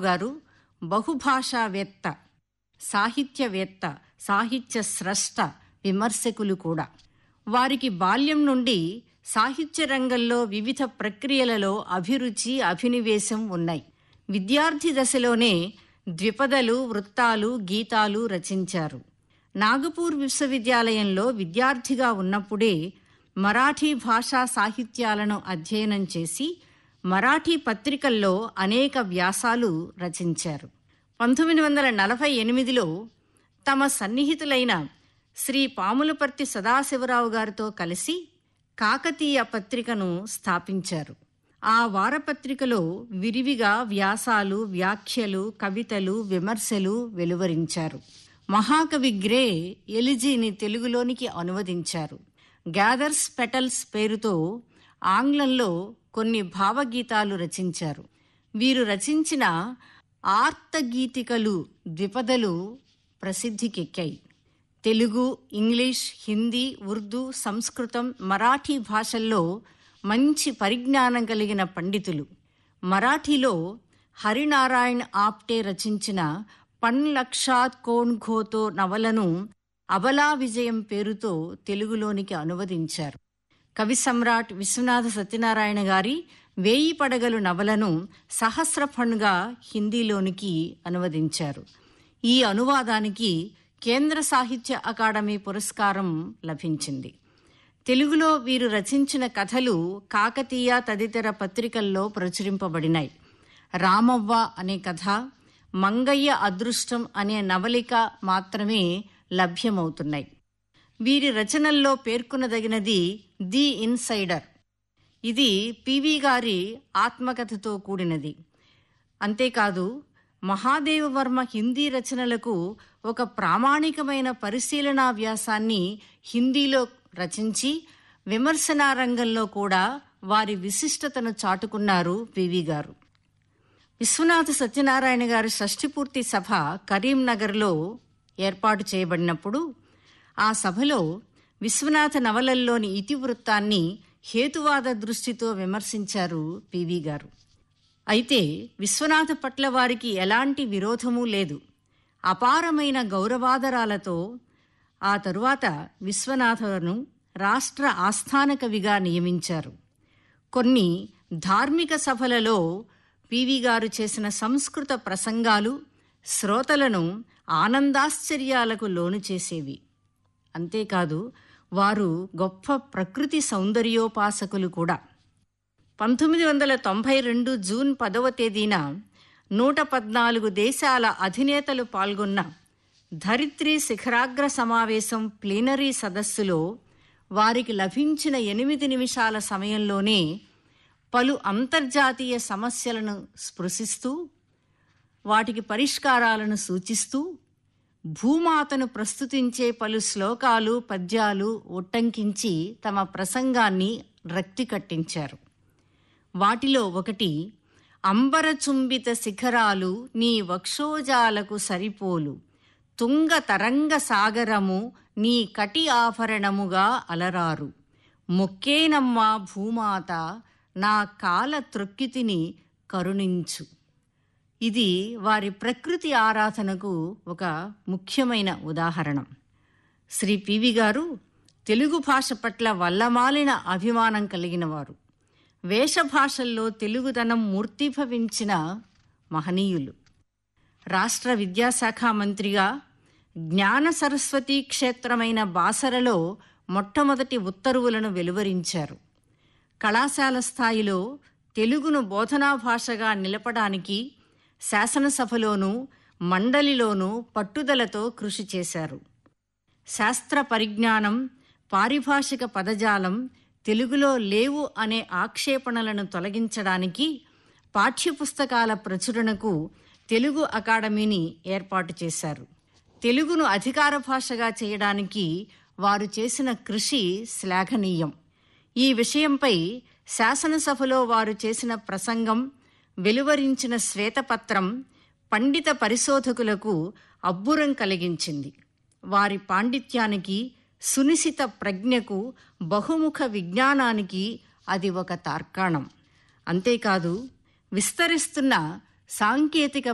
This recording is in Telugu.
గారు బహుభాషావేత్త సాహిత్యవేత్త సాహిత్య స్రష్ట విమర్శకులు కూడా వారికి బాల్యం నుండి సాహిత్య రంగంలో వివిధ ప్రక్రియలలో అభిరుచి అభినివేశం ఉన్నాయి విద్యార్థి దశలోనే ద్విపదలు వృత్తాలు గీతాలు రచించారు నాగపూర్ విశ్వవిద్యాలయంలో విద్యార్థిగా ఉన్నప్పుడే మరాఠీ భాషా సాహిత్యాలను అధ్యయనం చేసి మరాఠీ పత్రికల్లో అనేక వ్యాసాలు రచించారు పంతొమ్మిది వందల నలభై ఎనిమిదిలో తమ సన్నిహితులైన శ్రీ పాములపర్తి సదాశివరావు గారితో కలిసి కాకతీయ పత్రికను స్థాపించారు ఆ వారపత్రికలో విరివిగా వ్యాసాలు వ్యాఖ్యలు కవితలు విమర్శలు వెలువరించారు మహాకవి గ్రే ఎలిజీని తెలుగులోనికి అనువదించారు గ్యాదర్స్ పెటల్స్ పేరుతో ఆంగ్లంలో కొన్ని భావగీతాలు రచించారు వీరు రచించిన ఆర్తగీతికలు ద్విపదలు ప్రసిద్ధికెక్కాయి తెలుగు ఇంగ్లీష్ హిందీ ఉర్దూ సంస్కృతం మరాఠీ భాషల్లో మంచి పరిజ్ఞానం కలిగిన పండితులు మరాఠీలో హరినారాయణ్ ఆప్టే రచించిన పన్ లక్షాత్ కోణ్ ఘోతో నవలను అబలా విజయం పేరుతో తెలుగులోనికి అనువదించారు కవి సమ్రాట్ విశ్వనాథ సత్యనారాయణ గారి వేయి పడగలు నవలను సహస్రఫణ్గా హిందీలోనికి అనువదించారు ఈ అనువాదానికి కేంద్ర సాహిత్య అకాడమీ పురస్కారం లభించింది తెలుగులో వీరు రచించిన కథలు కాకతీయ తదితర పత్రికల్లో ప్రచురింపబడినాయి రామవ్వ అనే కథ మంగయ్య అదృష్టం అనే నవలిక మాత్రమే లభ్యమవుతున్నాయి వీరి రచనల్లో పేర్కొనదగినది ది ఇన్సైడర్ ఇది పివి గారి ఆత్మకథతో కూడినది అంతేకాదు మహాదేవవర్మ హిందీ రచనలకు ఒక ప్రామాణికమైన పరిశీలనా వ్యాసాన్ని హిందీలో రచించి విమర్శనా రంగంలో కూడా వారి విశిష్టతను చాటుకున్నారు పివి గారు విశ్వనాథ సత్యనారాయణ గారి షష్ఠిపూర్తి సభ కరీంనగర్లో ఏర్పాటు చేయబడినప్పుడు ఆ సభలో విశ్వనాథ నవలల్లోని ఇతివృత్తాన్ని హేతువాద దృష్టితో విమర్శించారు పివి గారు అయితే విశ్వనాథ పట్ల వారికి ఎలాంటి విరోధమూ లేదు అపారమైన గౌరవాదరాలతో ఆ తరువాత విశ్వనాథను రాష్ట్ర ఆస్థాన కవిగా నియమించారు కొన్ని ధార్మిక సభలలో పివి గారు చేసిన సంస్కృత ప్రసంగాలు శ్రోతలను ఆనందాశ్చర్యాలకు లోను చేసేవి అంతేకాదు వారు గొప్ప ప్రకృతి సౌందర్యోపాసకులు కూడా పంతొమ్మిది వందల తొంభై రెండు జూన్ పదవ తేదీన నూట పద్నాలుగు దేశాల అధినేతలు పాల్గొన్న ధరిత్రి శిఖరాగ్ర సమావేశం ప్లీనరీ సదస్సులో వారికి లభించిన ఎనిమిది నిమిషాల సమయంలోనే పలు అంతర్జాతీయ సమస్యలను స్పృశిస్తూ వాటికి పరిష్కారాలను సూచిస్తూ భూమాతను ప్రస్తుతించే పలు శ్లోకాలు పద్యాలు ఉట్టంకించి తమ ప్రసంగాన్ని రక్తి కట్టించారు వాటిలో ఒకటి అంబరచుంబిత శిఖరాలు నీ వక్షోజాలకు సరిపోలు తుంగ తరంగ సాగరము నీ కటి ఆభరణముగా అలరారు మొక్కేనమ్మా భూమాత నా కాల త్రొక్కితిని కరుణించు ఇది వారి ప్రకృతి ఆరాధనకు ఒక ముఖ్యమైన ఉదాహరణ శ్రీ పివి గారు తెలుగు భాష పట్ల వల్లమాలిన అభిమానం కలిగిన వారు వేషభాషల్లో తెలుగుదనం మూర్తిభవించిన మహనీయులు రాష్ట్ర విద్యాశాఖ మంత్రిగా జ్ఞాన సరస్వతీ క్షేత్రమైన బాసరలో మొట్టమొదటి ఉత్తర్వులను వెలువరించారు కళాశాల స్థాయిలో తెలుగును బోధనా భాషగా నిలపడానికి శాసనసభలోనూ మండలిలోనూ పట్టుదలతో కృషి చేశారు శాస్త్ర పరిజ్ఞానం పారిభాషిక పదజాలం తెలుగులో లేవు అనే ఆక్షేపణలను తొలగించడానికి పాఠ్యపుస్తకాల ప్రచురణకు తెలుగు అకాడమీని ఏర్పాటు చేశారు తెలుగును అధికార భాషగా చేయడానికి వారు చేసిన కృషి శ్లాఘనీయం ఈ విషయంపై శాసనసభలో వారు చేసిన ప్రసంగం వెలువరించిన శ్వేతపత్రం పండిత పరిశోధకులకు అబ్బురం కలిగించింది వారి పాండిత్యానికి సునిశిత ప్రజ్ఞకు బహుముఖ విజ్ఞానానికి అది ఒక తార్కాణం అంతేకాదు విస్తరిస్తున్న సాంకేతిక